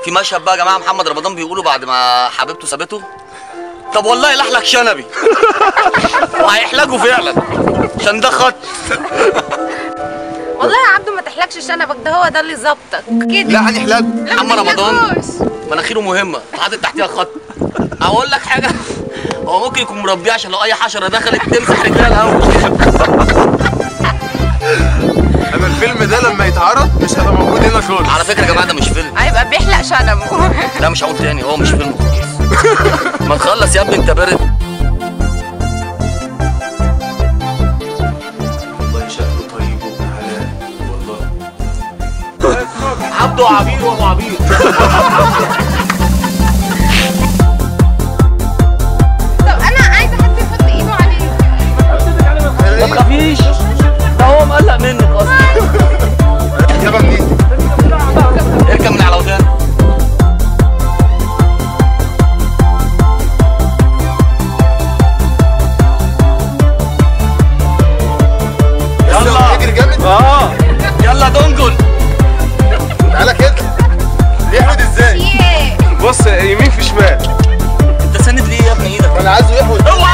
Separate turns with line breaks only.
في مشهد بقى يا جماعه محمد رمضان بيقولوا بعد ما حبيبته سابته طب والله لحلك شنبي وهيحلجوا فعلا عشان ده خط
والله يا عبدو ما تحلكش شنبك ده هو ده اللي ظبطك كده
لا هنحلق
لا، ما
محمد رمضان
تحلقوش.
مناخيره مهمه حاطط تحتيها خط اقول لك حاجه هو ممكن يكون مربيه عشان لو اي حشره دخلت تمسح رجلها الاول
انا الفيلم ده لما يتعرض مش هبقى موجود هنا خالص
على فكره يا جماعه ده مش فيلم
هيبقى بيحلق شنبه
لا مش هقول تاني هو مش فيلم خالص ما تخلص يا ابني انت بارد
والله شكله طيب وابن حلال والله
عبده عبير وابو عبير
طب انا عايزه حد يحط ايده عليه
ما تخافيش ده هو مقلق منك اصلا
جابها منين؟
اركب من على ودان
يلا اجري جامد
اه يلا دنجل
تعالى كده يحود ازاي؟
ايه
بص يمين في شمال
انت ساند ليه يا ابني ايدك
انا عايزه يحود
اوعى